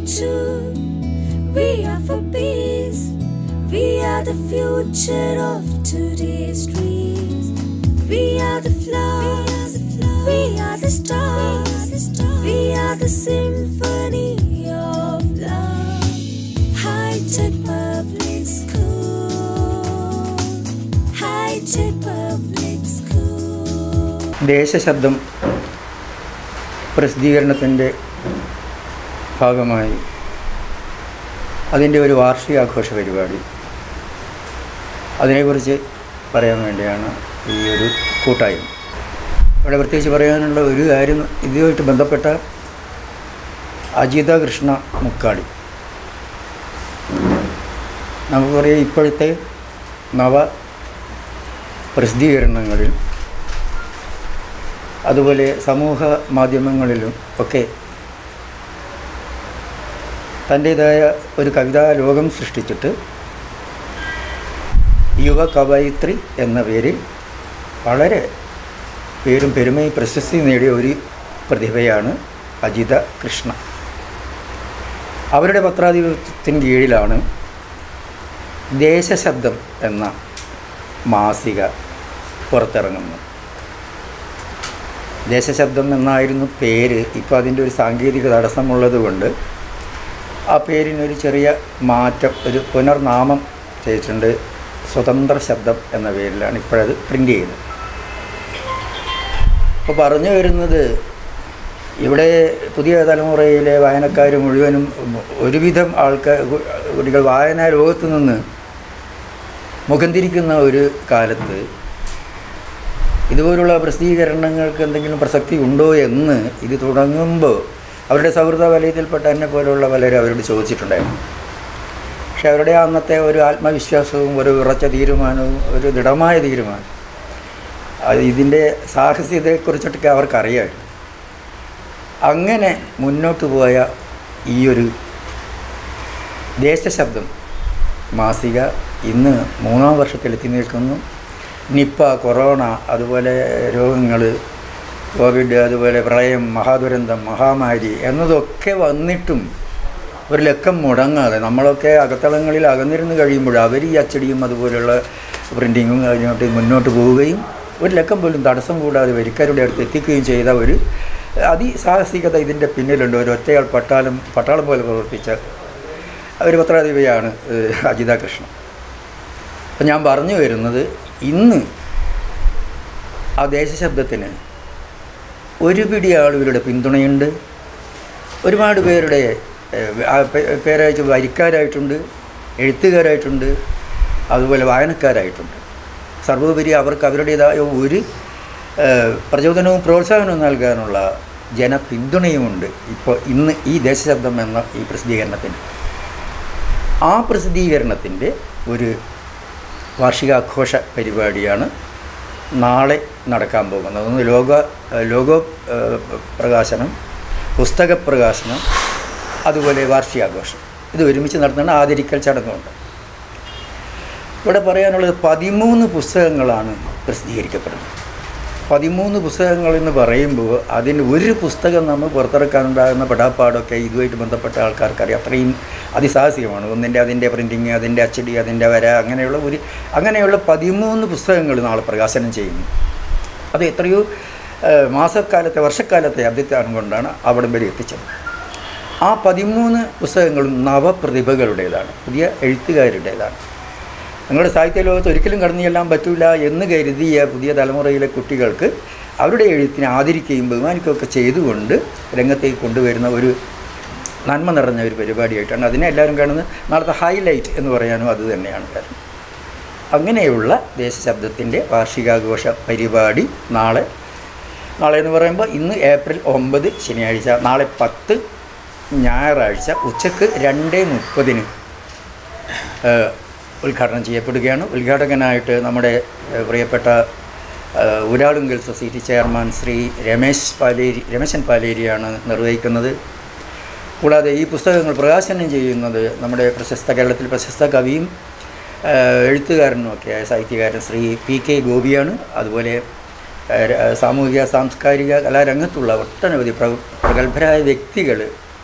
truth. We are for peace. We are the future of today's dreams. We are the flowers. We are the stars. We are the symphony of love. High Tech Public School. High Tech Public School. ദേശശബ്ദം പ്രസിദ്ധീകരണത്തിൻ്റെ ഭാഗമായി അതിൻ്റെ ഒരു വാർഷികാഘോഷ പരിപാടി അതിനെക്കുറിച്ച് പറയാൻ വേണ്ടിയാണ് ഈ ഒരു കൂട്ടായ്മ ഇവിടെ പ്രത്യേകിച്ച് പറയാനുള്ള ഒരു കാര്യം ഇതുമായിട്ട് ബന്ധപ്പെട്ട അജിത കൃഷ്ണ മുക്കാടി നമുക്ക് പറയാം ഇപ്പോഴത്തെ നവ പ്രസിദ്ധീകരണങ്ങളിൽ അതുപോലെ സമൂഹ മാധ്യമങ്ങളിലും ഒക്കെ തൻ്റേതായ ഒരു കവിതാ ലോകം സൃഷ്ടിച്ചിട്ട് യുവ കവയിത്രി എന്ന പേരിൽ വളരെ പേരും പെരുമയും പ്രശസ്തി നേടിയ ഒരു പ്രതിഭയാണ് അജിത കൃഷ്ണ അവരുടെ പത്രാധിപത്യത്തിന് കീഴിലാണ് ദേശശബ്ദം എന്ന മാസിക പുറത്തിറങ്ങുന്നത് ദേശശബ്ദം എന്നായിരുന്നു പേര് ഇപ്പോൾ അതിൻ്റെ ഒരു സാങ്കേതിക തടസ്സമുള്ളത് കൊണ്ട് ആ പേരിനൊരു ചെറിയ മാറ്റം ഒരു പുനർനാമം ചെയ്തിട്ടുണ്ട് സ്വതന്ത്ര ശബ്ദം എന്ന പേരിലാണ് ഇപ്പോഴത് പ്രിൻ്റ് ചെയ്യുന്നത് അപ്പോൾ പറഞ്ഞു വരുന്നത് ഇവിടെ പുതിയ തലമുറയിലെ വായനക്കാർ മുഴുവനും ഒരുവിധം ആൾക്കാർ കുട്ടികൾ വായനാ ലോകത്ത് നിന്ന് മുഖം തിരിക്കുന്ന ഒരു കാലത്ത് ഇതുപോലുള്ള പ്രസിദ്ധീകരണങ്ങൾക്ക് എന്തെങ്കിലും പ്രസക്തി ഉണ്ടോ എന്ന് ഇത് തുടങ്ങുമ്പോൾ അവരുടെ സൗഹൃദ വലയത്തിൽപ്പെട്ട എന്നെ പോലെയുള്ള പലരും അവരോട് ചോദിച്ചിട്ടുണ്ടായിരുന്നു പക്ഷെ അവരുടെ അന്നത്തെ ഒരു ആത്മവിശ്വാസവും ഒരു ഉറച്ച തീരുമാനവും ഒരു ദൃഢമായ തീരുമാനം അത് ഇതിൻ്റെ സാഹസ്യതയെക്കുറിച്ചിട്ടൊക്കെ അവർക്കറിയാമായിരുന്നു അങ്ങനെ മുന്നോട്ട് പോയ ഈ ഒരു ദേശശബ്ദം മാസിക ഇന്ന് മൂന്നാം വർഷത്തിലെത്തി നിൽക്കുന്നു നിപ്പ കൊറോണ അതുപോലെ രോഗങ്ങൾ കോവിഡ് അതുപോലെ പ്രളയം മഹാദുരന്തം മഹാമാരി എന്നതൊക്കെ വന്നിട്ടും ഒരു ലക്കം മുടങ്ങാതെ നമ്മളൊക്കെ അകത്തളങ്ങളിൽ അകന്നിരുന്ന് കഴിയുമ്പോൾ അവർ ഈ അച്ചടിയും അതുപോലുള്ള പ്രിൻറ്റിങ്ങും കഴിഞ്ഞോട്ട് മുന്നോട്ട് പോവുകയും ഒരു ലക്കം പോലും തടസ്സം കൂടാതെ വരിക്കാരുടെ അടുത്ത് എത്തിക്കുകയും ചെയ്ത ഒരു അതിസാഹസികത ഇതിൻ്റെ പിന്നിലുണ്ട് ഒരു ഒറ്റയാൾ പട്ടാളം പട്ടാളം പോലെ പ്രവർത്തിച്ച ഒരു പത്രാധിപയാണ് ഏഹ്, അജിത കൃഷ്ണൻ അപ്പം ഞാൻ പറഞ്ഞു വരുന്നത് ഇന്ന് ആ ദേശശബ്ദത്തിന് ഒരു പിടി ആളുകളുടെ പിന്തുണയുണ്ട് ഒരുപാട് പേരുടെ ഏഹ്, ആ പേ- പേരയച്ച് വരിക്കാരായിട്ടുണ്ട് എഴുത്തുകാരായിട്ടുണ്ട് അതുപോലെ വായനക്കാരായിട്ടുണ്ട് സർവോപരി അവർക്ക് അവരുടേതായ ഒരു ഏഹ്, പ്രചോദനവും പ്രോത്സാഹനവും നൽകാനുള്ള ജനപിന്തുണയുമുണ്ട് ഇപ്പോൾ ഇന്ന് ഈ ദേശശബ്ദം എന്ന ഈ പ്രസിദ്ധീകരണത്തിന് ആ പ്രസിദ്ധീകരണത്തിൻ്റെ ഒരു വാർഷികാഘോഷ പരിപാടിയാണ് നാളെ നടക്കാൻ പോകുന്നത് ഒന്ന് ലോക ലോഗോ ഏഹ്, പ്രകാശനം പുസ്തക പ്രകാശനം അതുപോലെ വാർഷികാഘോഷം ഇത് ഒരുമിച്ച് നടത്തുന്ന ആദരിക്കൽ ചടങ്ങുണ്ട് ഇവിടെ പറയാനുള്ളത് പതിമൂന്ന് പുസ്തകങ്ങളാണ് പ്രസിദ്ധീകരിക്കപ്പെടുന്നത് പതിമൂന്ന് പുസ്തകങ്ങൾ എന്ന് പറയുമ്പോൾ അതിന് ഒരു പുസ്തകം നമ്മൾ പുറത്തിറക്കാനുണ്ടാകുന്ന പെടാപ്പാടൊക്കെ ഇതുമായിട്ട് ബന്ധപ്പെട്ട ആൾക്കാർക്കറിയാം അത്രയും അതിസാഹസികമാണ് ഒന്നിൻ്റെ അതിൻ്റെ പ്രിൻറ്റിങ് അതിൻ്റെ അച്ചടി അതിൻ്റെ വര അങ്ങനെയുള്ള ഒരു അങ്ങനെയുള്ള പതിമൂന്ന് പുസ്തകങ്ങൾ നാളെ പ്രകാശനം ചെയ്യുന്നു അത് എത്രയോ ഏഹ്, മാസക്കാലത്തെ വർഷക്കാലത്തെ അധ്യത്താണ് കൊണ്ടാണ് അവിടം വരെ എത്തിച്ചത് ആ പതിമൂന്ന് പുസ്തകങ്ങളും നവപ്രതിഭകളുടേതാണ് പുതിയ എഴുത്തുകാരുടേതാണ് നിങ്ങളുടെ സാഹിത്യ ലോകത്ത് ഒരിക്കലും കടന്നു ചെല്ലാൻ പറ്റില്ല എന്ന് കരുതിയ പുതിയ തലമുറയിലെ കുട്ടികൾക്ക് അവരുടെ എഴുത്തിനെ ആദരിക്കുകയും ബഹുമാനിക്കുകയൊക്കെ ചെയ്തുകൊണ്ട് രംഗത്തേക്ക് കൊണ്ടുവരുന്ന ഒരു നന്മ നിറഞ്ഞ ഒരു പരിപാടിയായിട്ടാണ് അതിനെ എല്ലാവരും കാണുന്നത് നാളത്തെ ഹൈലൈറ്റ് എന്ന് പറയാനും അത് തന്നെയാണ് കാരണം അങ്ങനെയുള്ള ദേശശബ്ദത്തിൻ്റെ വാർഷികാഘോഷ പരിപാടി നാളെ നാളെ എന്ന് പറയുമ്പോൾ ഇന്ന് ഏപ്രിൽ ഒമ്പത് ശനിയാഴ്ച നാളെ പത്ത് ഞായറാഴ്ച ഉച്ചക്ക് രണ്ട് മുപ്പതിന് ഏഹ്, ഉദ്ഘാടനം ചെയ്യപ്പെടുകയാണ് ഉദ്ഘാടകനായിട്ട് നമ്മുടെ ഏഹ്, പ്രിയപ്പെട്ട ഏഹ്, ഊരാളുങ്കൽ സൊസൈറ്റി ചെയർമാൻ ശ്രീ രമേശ് പാലേരി രമേശൻ പാലേരിയാണ് നിർവഹിക്കുന്നത് കൂടാതെ ഈ പുസ്തകങ്ങൾ പ്രകാശനം ചെയ്യുന്നത് നമ്മുടെ പ്രശസ്ത കേരളത്തിൽ പ്രശസ്ത കവിയും ഏഹ്, എഴുത്തുകാരനുമൊക്കെയായ സാഹിത്യകാരൻ ശ്രീ പി കെ ഗോപിയാണ് അതുപോലെ ഏഹ്, ര- സാമൂഹിക സാംസ്കാരിക കലാരംഗത്തുള്ള ഒട്ടനവധി പ്ര പ്രഗത്ഭരായ വ്യക്തികൾ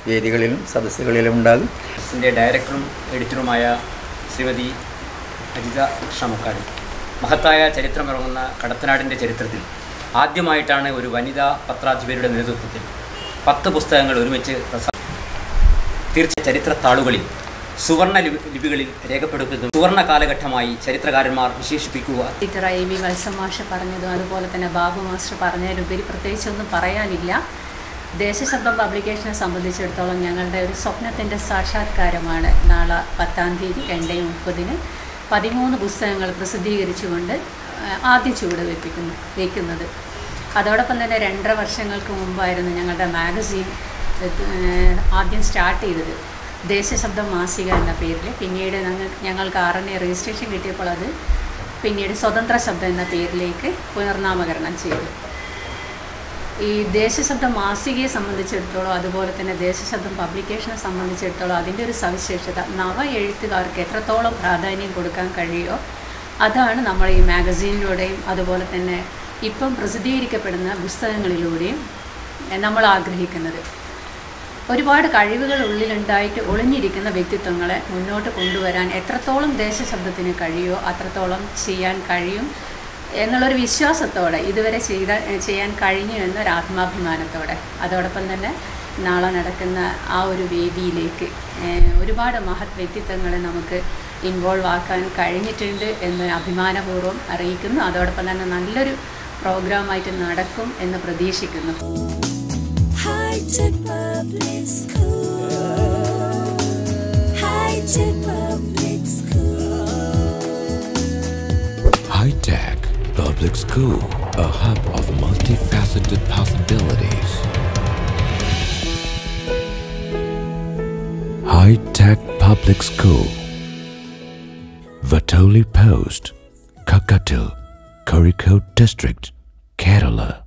വേദികളിലും സദസ്സുകളിലും ഉണ്ടാകും ിൻ്റെ ഡയറക്ടറും എഡിറ്ററുമായ ശ്രീമതി അജിത ഷമക്കാട് മഹത്തായ ചരിത്രമിറങ്ങുന്ന കടത്തനാടിൻ്റെ ചരിത്രത്തിൽ ആദ്യമായിട്ടാണ് ഒരു വനിതാ പത്രാധിപരുടെ നേതൃത്വത്തിൽ പത്ത് പുസ്തകങ്ങൾ ഒരുമിച്ച് പ്രസ തീർച്ച ചരിത്ര താളുകളിൽ സുവർണ ലിപി ലിപികളിൽ രേഖപ്പെടുത്തുന്നു സുവർണ കാലഘട്ടമായി ചരിത്രകാരന്മാർ വിശേഷിപ്പിക്കുക ടീച്ചർ ഐ വി വത്സമാഷ പറഞ്ഞതും അതുപോലെ തന്നെ ബാബു മാസ്റ്റർ പറഞ്ഞതിലുപരി പ്രത്യേകിച്ചൊന്നും പറയാനില്ല ദേശശബ്ദം പബ്ലിക്കേഷനെ സംബന്ധിച്ചിടത്തോളം ഞങ്ങളുടെ ഒരു സ്വപ്നത്തിൻ്റെ സാക്ഷാത്കാരമാണ് നാളെ പത്താം തീയതി രണ്ട് മുപ്പതിന് പതിമൂന്ന് പുസ്തകങ്ങൾ പ്രസിദ്ധീകരിച്ചുകൊണ്ട് ആ, ആദ്യ ചുവട് വെപ്പിക്കുന്നു വയ്ക്കുന്നത് അതോടൊപ്പം തന്നെ രണ്ടര വർഷങ്ങൾക്ക് മുമ്പായിരുന്നു ഞങ്ങളുടെ മാഗസീൻ ഏഹ്, ആദ്യം സ്റ്റാർട്ട് ചെയ്തത് ദേശശബ്ദം മാസിക എന്ന പേരിൽ പിന്നീട് ഞങ്ങൾ ഞങ്ങൾക്ക് ആർ എൻ എ രജിസ്ട്രേഷൻ കിട്ടിയപ്പോൾ അത് പിന്നീട് സ്വതന്ത്ര ശബ്ദം എന്ന പേരിലേക്ക് പുനർനാമകരണം ചെയ്തു ഈ ദേശശബ്ദം മാസികയെ സംബന്ധിച്ചിടത്തോളം അതുപോലെ തന്നെ ദേശശബ്ദം പബ്ലിക്കേഷനെ സംബന്ധിച്ചിടത്തോളം അതിൻ്റെ ഒരു സവിശേഷത നവ എഴുത്തുകാർക്ക് എത്രത്തോളം പ്രാധാന്യം കൊടുക്കാൻ കഴിയുമോ അതാണ് നമ്മൾ ഈ മാഗസീനിലൂടെയും അതുപോലെ തന്നെ ഇപ്പം പ്രസിദ്ധീകരിക്കപ്പെടുന്ന പുസ്തകങ്ങളിലൂടെയും എ, നമ്മൾ ആഗ്രഹിക്കുന്നത് ഒരുപാട് കഴിവുകൾ ഉള്ളിലുണ്ടായിട്ട് ഒളിഞ്ഞിരിക്കുന്ന വ്യക്തിത്വങ്ങളെ മുന്നോട്ട് കൊണ്ടുവരാൻ എത്രത്തോളം ദേശശബ്ദത്തിന് കഴിയുമോ അത്രത്തോളം ചെയ്യാൻ കഴിയും എന്നുള്ളൊരു വിശ്വാസത്തോടെ ഇതുവരെ ചെയ്ത ചെയ്യാൻ കഴിഞ്ഞു എന്നൊരു ആത്മാഭിമാനത്തോടെ അതോടൊപ്പം തന്നെ നാളെ നടക്കുന്ന ആ ഒരു വേദിയിലേക്ക് ഏഹ്, ഒരുപാട് മഹത് വ്യക്തിത്വങ്ങളെ നമുക്ക് ഇൻവോൾവ് ആക്കാൻ കഴിഞ്ഞിട്ടുണ്ട് എന്ന് അഭിമാനപൂർവ്വം അറിയിക്കുന്നു അതോടൊപ്പം തന്നെ നല്ലൊരു പ്രോഗ്രാമായിട്ട് നടക്കും എന്ന് പ്രതീക്ഷിക്കുന്നു High Tech Public School. High Tech Public School. High Tech Public School, a hub of multifaceted possibilities. High Tech Public School, Vatoli Post, Kakatil, Kozhikode District, Kerala.